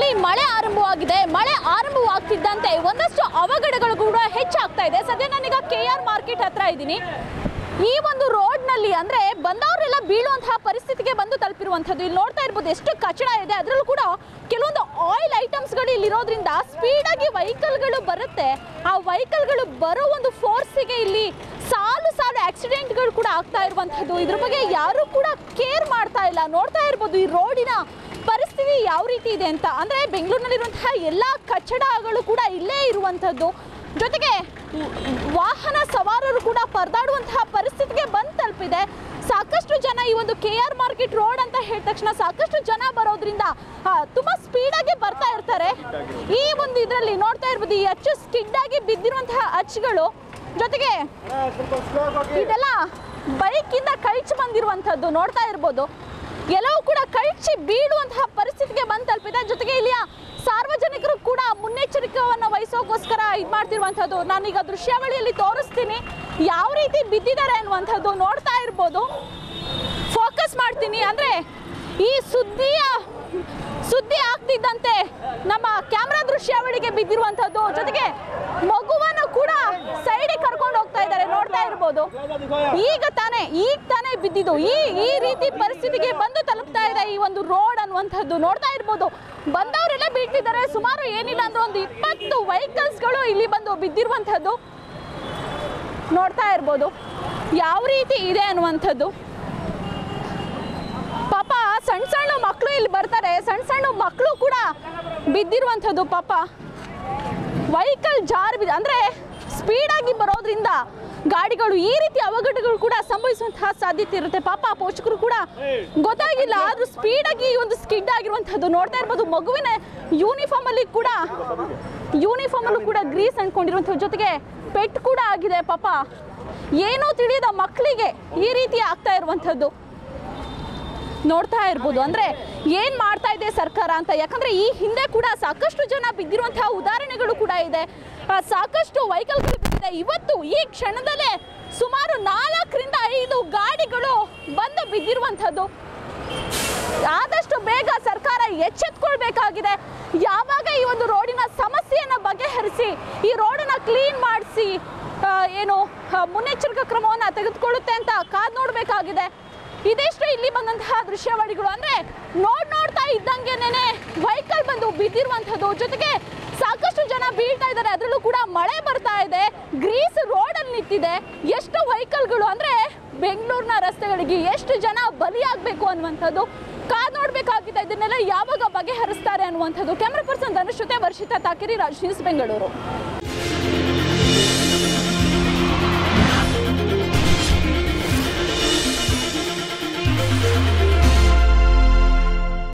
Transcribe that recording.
ಬೆಂಗಳೂರಿನಲ್ಲಿ ಮಳೆ ಆರಂಭವಾಗಿದೆ ಮಳೆ ಆರಂಭವಾಗ್ತಿದ್ದಂತೆ ಒಂದಷ್ಟು ಅವಘಡಗಳು ಕೂಡ ಹೆಚ್ಚಾಗ್ತಾ ಇದೆ ಸದ್ಯ ನಾನೀಗ ಕೆ ಆರ್ ಮಾರ್ಕೆಟ್ ಹತ್ರ ಇದ್ದೀನಿ ಈ ಒಂದು ರೋಡ್ನಲ್ಲಿ ಅಂದ್ರೆ ಬಂದವರೆಲ್ಲ ಬೀಳುವಂತಹ ಪರಿಸ್ಥಿತಿಗೆ ಬಂದು ತಲುಪಿರುವಂಥದ್ದು ಇಲ್ಲಿ ನೋಡ್ತಾ ಇರ್ಬೋದು ಎಷ್ಟು ಕಚಡ ಇದೆ ಅದರಲ್ಲೂ ಕೂಡ ಕೆಲವೊಂದು ಆಯಿಲ್ ಐಟಮ್ಸ್ಗಳು ಇಲ್ಲಿ ಇರೋದ್ರಿಂದ ಸ್ಪೀಡಾಗಿ ವೆಹಿಕಲ್ಗಳು ಬರುತ್ತೆ ಆ ವೆಹಿಕಲ್ಗಳು ಬರೋ ಒಂದು ಫೋರ್ಸಿಗೆ ಇಲ್ಲಿ ಸಾಲು ಸಾಲು ಆಕ್ಸಿಡೆಂಟ್ಗಳು ಕೂಡ ಆಗ್ತಾ ಇರುವಂಥದ್ದು ಇದ್ರ ಬಗ್ಗೆ ಯಾರು ಕೂಡ ಕೇರ್ ಮಾಡ್ತಾ ಇಲ್ಲ ನೋಡ್ತಾ ಇರ್ಬೋದು ಈ ರೋಡಿನ ಪರಿಸ್ಥಿತಿ ಯಾವ ರೀತಿ ಇದೆ ಅಂತ ಅಂದರೆ ಬೆಂಗಳೂರಿನಲ್ಲಿರುವಂತಹ ಎಲ್ಲ ಕಚ್ಚಡಗಳು ಕೂಡ ಇಲ್ಲೇ ಇರುವಂಥದ್ದು ಜೊತೆಗೆ ವಾಹನ ಸವಾರರು ಕೂಡ ಪರದಾಡುವಂತಹ ಪರಿಸ್ಥಿತಿಗೆ ಬಂದು ತಲುಪಿದೆ ಸಾಕಷ್ಟು ಜನ ಈ ಒಂದು ಕೆ ಆರ್ ಮಾರ್ಕೆಟ್ ರೋಡ್ ಅಂತ ಹೇಳಿದ ತಕ್ಷಣ ಸಾಕಷ್ಟು ಜನ ಬರೋದ್ರಿಂದ ಆ, ತುಂಬಾ ಸ್ಪೀಡಾಗಿ ಬರ್ತಾ ಇರ್ತಾರೆ ಈ ಒಂದು ಇದರಲ್ಲಿ ನೋಡ್ತಾ ಇರ್ಬೋದು ಈ ಅಚ್ಚು ಸ್ಕಿಡ್ ಆಗಿ ಬಿದ್ದಿರುವಂತಹ ಅಚ್ಚುಗಳು ಜೊತೆಗೆ ಇದೆಲ್ಲ ಬೈಕಿಂದ ಕಳ್ಚಿ ಬಂದಿರುವಂಥದ್ದು ನೋಡ್ತಾ ಇರ್ಬೋದು ಎಲ್ಲವೂ ಕೂಡ ಕಳ್ಚಿ ಬೀಳುವಂತಹ ಪರಿಸ್ಥಿತಿಗೆ ಬಂದು ತಲುಪಿದೆ ಜೊತೆಗೆ ಇಲ್ಲಿಯ ಸಾರ್ವಜನಿಕರು ಕೂಡ ಮುನ್ನೆಚ್ಚರಿಕೆಯನ್ನು ವಹಿಸೋಕ್ಕೋಸ್ಕರ ಇದು ಮಾಡ್ತಿರುವಂಥದ್ದು ನಾನೀಗ ದೃಶ್ಯಾವಳಿಯಲ್ಲಿ ತೋರಿಸ್ತೀನಿ ಯಾವ ರೀತಿ ಬಿದ್ದಿದ್ದಾರೆ ಅನ್ನುವಂಥದ್ದು ನೋಡ್ತಾ ಇರ್ಬೋದು ಫೋಕಸ್ ಮಾಡ್ತೀನಿ ಅಂದರೆ ಈ ಸುದ್ದಿಯ ಸುದ್ದಿ ಆಗ್ತಿದ್ದಂತೆ ನಮ್ಮ ಕ್ಯಾಮ್ರಾ ದೃಶ್ಯಾವಳಿಗೆ ಬಿದ್ದಿರುವಂಥದ್ದು ಜೊತೆಗೆ ಮಗುವನ್ನು ಕೂಡ ಸೈಡಿಗೆ ಕರ್ಕೊಂಡು ಹೋಗ್ತಾ ಇದ್ದಾರೆ ನೋಡ್ತಾ ಇರ್ಬೋದು ಈಗ ತಾನೇ ಈಗ ತಾನೇ ಬಿದ್ದಿದ್ದು ಈ ಈ ರೀತಿ ಪರಿಸ್ಥಿತಿಗೆ ಬಂದು ತಲುಪ್ತಾ ಇದೆ ಈ ಒಂದು ರೋಡ್ ಅನ್ನುವಂಥದ್ದು ನೋಡ್ತಾ ಇರ್ಬೋದು ಬಂದವರೆಲ್ಲ ಬೀಳ್ತಿದ್ದಾರೆ ಸುಮಾರು ಏನಿಲ್ಲ ಅಂದ್ರೆ ಒಂದು ಇಪ್ಪತ್ತು ವೆಹಿಕಲ್ಸ್ಗಳು ಇಲ್ಲಿ ಬಂದು ಬಿದ್ದಿರುವಂಥದ್ದು ನೋಡ್ತಾ ಇರ್ಬೋದು ಯಾವ ರೀತಿ ಇದೆ ಅನ್ನುವಂಥದ್ದು ಪಾಪ ಸಣ್ಣ ಸಣ್ಣ ಮಕ್ಕಳು ಇಲ್ಲಿ ಬರ್ತಾರೆ ಸಣ್ಣ ಸಣ್ಣ ಮಕ್ಕಳು ಕೂಡ ಬಿದ್ದಿರುವಂಥದ್ದು ಪಾಪ ವೆಹಿಕಲ್ ಜಾರ್ ಬಿದ್ದ ಅಂದರೆ ಸ್ಪೀಡಾಗಿ ಬರೋದ್ರಿಂದ ಗಾಡಿಗಳು ಈ ರೀತಿ ಅವಘಡಗಳು ಕೂಡ ಸಂಭವಿಸುವಂತಹ ಸಾಧ್ಯತೆ ಇರುತ್ತೆ ಪಾಪ ಆ ಪೋಷಕರು ಕೂಡ ಗೊತ್ತಾಗಿಲ್ಲ ಆದ್ರೂ ಸ್ಪೀಡಾಗಿ ಒಂದು ಸ್ಕಿಡ್ ಆಗಿರುವಂಥದ್ದು ನೋಡ್ತಾ ಇರ್ಬೋದು ಮಗುವಿನ ಯೂನಿಫಾರ್ಮ್ ಅಲ್ಲಿ ಕೂಡ ಯೂನಿಫಾರ್ಮ್ ಅಲ್ಲೂ ಕೂಡ ಗ್ರೀಸ್ ಅಂದ್ಕೊಂಡಿರುವಂಥದ್ದು ಜೊತೆಗೆ ಪೆಟ್ ಕೂಡ ಆಗಿದೆ ಪಾಪ ಏನೂ ತಿಳಿಯದ ಮಕ್ಕಳಿಗೆ ಈ ರೀತಿ ಆಗ್ತಾ ಇರುವಂಥದ್ದು ನೋಡ್ತಾ ಇರ್ಬೋದು ಅಂದ್ರೆ ಏನ್ ಮಾಡ್ತಾ ಇದೆ ಸರ್ಕಾರ ಅಂತ ಯಾಕಂದ್ರೆ ಈ ಹಿಂದೆ ಕೂಡ ಸಾಕಷ್ಟು ಜನ ಬಿದ್ದಿರುವಂತಹ ಉದಾಹರಣೆಗಳು ಕೂಡ ಇದೆ ಆ, ಸಾಕಷ್ಟು ವೆಹಿಕಲ್ಗಳು ಬಿದ್ದಿದೆ ಇವತ್ತು ಈ ಕ್ಷಣದಲ್ಲೇ ಸುಮಾರು ನಾಲ್ಕರಿಂದ ಐದು ಗಾಡಿಗಳು ಬಂದು ಬಿದ್ದಿರುವಂಥದ್ದು ಆದಷ್ಟು ಬೇಗ ಸರ್ಕಾರ ಎಚ್ಚೆತ್ಕೊಳ್ಬೇಕಾಗಿದೆ ಯಾವಾಗ ಈ ಒಂದು ರೋಡಿನ ಸಮಸ್ಯೆಯನ್ನು ಬಗೆಹರಿಸಿ ಈ ರೋಡನ್ನ ಕ್ಲೀನ್ ಮಾಡಿಸಿ ಏನು ಆ, ಮುನ್ನೆಚ್ಚರಿಕಾ ಕ್ರಮವನ್ನು ತೆಗೆದುಕೊಳ್ಳುತ್ತೆ ಅಂತ ಕಾದ್ ನೋಡಬೇಕಾಗಿದೆ ಇದಿಷ್ಟು ಇಲ್ಲಿ ಬಂದಂತಹ ದೃಶ್ಯಾವಳಿಗಳು ಅಂದ್ರೆ ನೋಡ್ ನೋಡ್ತಾ ಇದ್ದಂಗೆನೆ ವೆಹಿಕಲ್ ಬಂದು ಬಿದ್ದಿರುವಂಥದ್ದು ಜೊತೆಗೆ ಸಾಕಷ್ಟು ಜನ ಬೀಳ್ತಾ ಇದ್ದಾರೆ ಅದರಲ್ಲೂ ಕೂಡ ಮಳೆ ಬರ್ತಾ ಇದೆ ಗ್ರೀಸ್ ರೋಡಲ್ಲಿ ನಿಂತಿದೆ ಎಷ್ಟು ವೆಹಿಕಲ್ಗಳು ಅಂದ್ರೆ ಬೆಂಗಳೂರಿನ ರಸ್ತೆಗಳಿಗೆ ಎಷ್ಟು ಜನ ಬಲಿಯಾಗಬೇಕು ಅನ್ನುವಂಥದ್ದು ಕಾದ್ ನೋಡ್ಬೇಕಾಗಿದೆ ಇದನ್ನೆಲ್ಲ ಯಾವಾಗ ಬಗೆಹರಿಸ್ತಾರೆ ಅನ್ನುವಂಥದ್ದು ಕ್ಯಾಮ್ರಾ ಪರ್ಸನ್ ಧನುಷ್ ಜೊತೆ ವರ್ಷಿತಾ ತಾಕಿರಿ ರಾಜ್ ನ್ಯೂಸ್ ಬೆಂಗಳೂರು